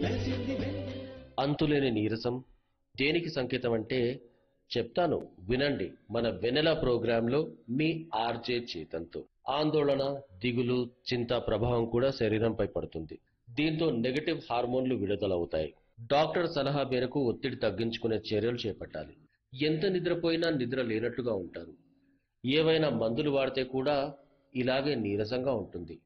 అంతులేని నీరసం దేనికి సంకేతం అంటే చెప్తాను వినండి మన వెనెల ప్రోగ్రాంలో మీ ఆర్జే చేతంతో ఆందోళన దిగులు చింత ప్రభావం కూడా శరీరంపై పడుతుంది దీంతో నెగటివ్ హార్మోన్లు విడుదలవుతాయి డాక్టర్ సలహా మేరకు ఒత్తిడి తగ్గించుకునే చర్యలు చేపట్టాలి ఎంత నిద్రపోయినా నిద్ర లేనట్టుగా ఉంటారు ఏవైనా మందులు వాడితే కూడా ఇలాగే నీరసంగా ఉంటుంది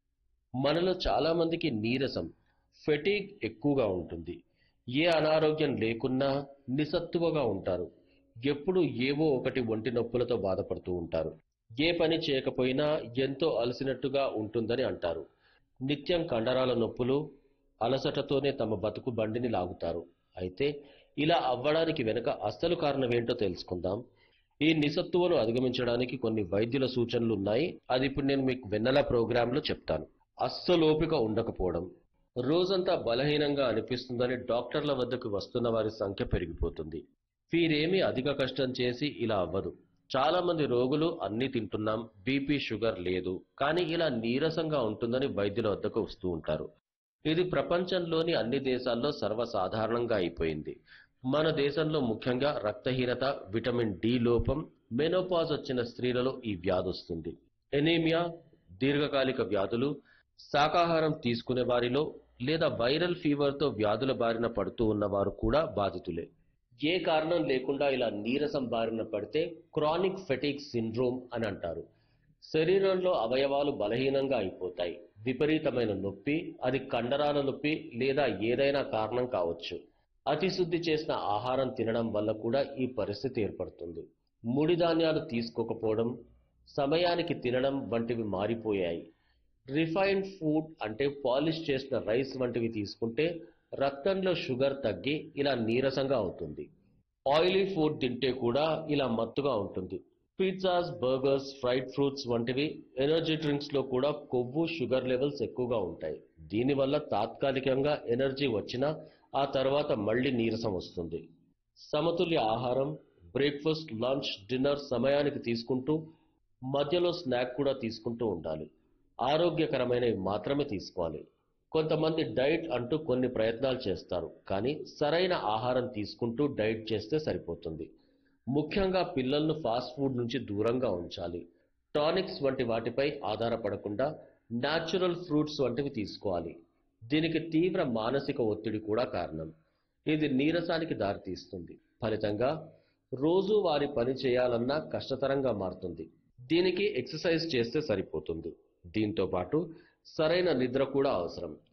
మనలో చాలా మందికి నీరసం ఫెటీగ్ ఎక్కువగా ఉంటుంది ఏ అనారోగ్యం లేకున్నా నిస్సత్తువగా ఉంటారు ఎప్పుడు ఏవో ఒకటి ఒంటి నొప్పులతో బాధపడుతూ ఉంటారు ఏ పని చేయకపోయినా ఎంతో అలసినట్టుగా ఉంటుందని అంటారు నిత్యం కండరాల నొప్పులు అలసటతోనే తమ బతుకు బండిని లాగుతారు అయితే ఇలా అవ్వడానికి వెనుక అస్సలు కారణం ఏంటో తెలుసుకుందాం ఈ నిస్సత్తువను అధిగమించడానికి కొన్ని వైద్యుల సూచనలు ఉన్నాయి అది ఇప్పుడు నేను మీకు వెన్నెల ప్రోగ్రాంలో చెప్తాను అస్సలు ఓపిక ఉండకపోవడం రోజంతా బలహీనంగా అనిపిస్తుందని డాక్టర్ల వద్దకు వస్తున్న వారి సంఖ్య పెరిగిపోతుంది వీరేమీ అధిక కష్టం చేసి ఇలా అవ్వదు చాలా మంది రోగులు అన్ని తింటున్నాం బీపీ షుగర్ లేదు కానీ ఇలా నీరసంగా ఉంటుందని వైద్యుల వద్దకు వస్తూ ఉంటారు ఇది ప్రపంచంలోని అన్ని దేశాల్లో సర్వసాధారణంగా అయిపోయింది మన దేశంలో ముఖ్యంగా రక్తహీనత విటమిన్ డి లోపం మెనోపాజ్ వచ్చిన స్త్రీలలో ఈ వ్యాధి వస్తుంది ఎనీమియా దీర్ఘకాలిక వ్యాధులు శాకాహారం తీసుకునే వారిలో లేదా వైరల్ ఫీవర్తో వ్యాధుల బారిన పడుతూ ఉన్నవారు కూడా బాధితులే ఏ కారణం లేకుండా ఇలా నీరసం బారిన పడితే క్రానిక్ ఫెటిక్ సిండ్రోమ్ అని అంటారు శరీరంలో అవయవాలు బలహీనంగా అయిపోతాయి విపరీతమైన నొప్పి అది కండరాల నొప్పి లేదా ఏదైనా కారణం కావచ్చు అతిశుద్ధి చేసిన ఆహారం తినడం వల్ల కూడా ఈ పరిస్థితి ఏర్పడుతుంది ముడి ధాన్యాలు తీసుకోకపోవడం సమయానికి తినడం వంటివి మారిపోయాయి రిఫైన్డ్ ఫుడ్ అంటే పాలిష్ చేసిన రైస్ వంటివి తీసుకుంటే రక్తంలో షుగర్ తగ్గి ఇలా నీరసంగా అవుతుంది ఆయిలీ ఫుడ్ తింటే కూడా ఇలా మత్తుగా ఉంటుంది పిజ్జాస్ బర్గర్స్ ఫ్రైడ్ ఫ్రూట్స్ వంటివి ఎనర్జీ డ్రింక్స్ లో కూడా కొవ్వు షుగర్ లెవెల్స్ ఎక్కువగా ఉంటాయి దీనివల్ల తాత్కాలికంగా ఎనర్జీ వచ్చినా ఆ తర్వాత మళ్ళీ నీరసం వస్తుంది సమతుల్య ఆహారం బ్రేక్ఫాస్ట్ లంచ్ డిన్నర్ సమయానికి తీసుకుంటూ మధ్యలో స్నాక్ కూడా తీసుకుంటూ ఉండాలి ఆరోగ్యకరమైనవి మాత్రమే తీసుకోవాలి కొంతమంది డైట్ అంటూ కొన్ని ప్రయత్నాలు చేస్తారు కానీ సరైన ఆహారం తీసుకుంటూ డైట్ చేస్తే సరిపోతుంది ముఖ్యంగా పిల్లలను ఫాస్ట్ ఫుడ్ నుంచి దూరంగా ఉంచాలి టానిక్స్ వంటి వాటిపై ఆధారపడకుండా న్యాచురల్ ఫ్రూట్స్ వంటివి తీసుకోవాలి దీనికి తీవ్ర మానసిక ఒత్తిడి కూడా కారణం ఇది నీరసానికి దారితీస్తుంది ఫలితంగా రోజు వారి పని చేయాలన్నా కష్టతరంగా మారుతుంది దీనికి ఎక్సర్సైజ్ చేస్తే సరిపోతుంది దీంతో పాటు సరైన నిద్ర కూడా అవసరం